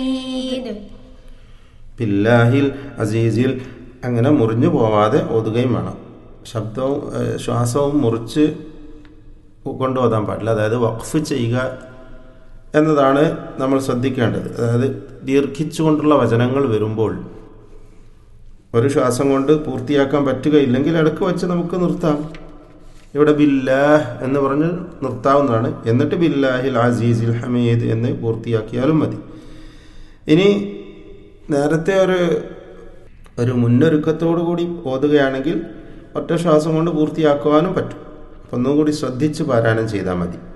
ഈദ് ബില്ലാഹിൽ അസീസിൽ അങ്ങനെ മുറിഞ്ഞു പോവാതെ ഓതുകയും വേണം ശബ്ദവും ഏഹ്, ശ്വാസവും മുറിച്ച് കൊണ്ട് ഓതാൻ പാടില്ല അതായത് വഖഫ് ചെയ്യുക എന്നതാണ് നമ്മൾ ശ്രദ്ധിക്കേണ്ടത് അതായത് ദീർഘിച്ചുകൊണ്ടുള്ള വചനങ്ങൾ വരുമ്പോൾ ഒരു ശ്വാസം കൊണ്ട് പൂർത്തിയാക്കാൻ പറ്റുകയില്ലെങ്കിൽ ഇടയ്ക്ക് വെച്ച് നമുക്ക് നിർത്താം ഇവിടെ ബില്ലാഹ് എന്ന് പറഞ്ഞ് നിർത്താവുന്നതാണ് എന്നിട്ട് ബില്ലാഹിൽ അസീസിൽ ഹമീദ് എന്ന് പൂർത്തിയാക്കിയാലും മതി ഇനി നേരത്തെ ഒരു ഒരു മുന്നൊരുക്കത്തോടു കൂടി ഓതുകയാണെങ്കിൽ ഒറ്റ ശ്വാസം കൊണ്ട് പൂർത്തിയാക്കുവാനും പറ്റും അപ്പം ഒന്നും കൂടി ശ്രദ്ധിച്ച് പാരായണം ചെയ്താൽ മതി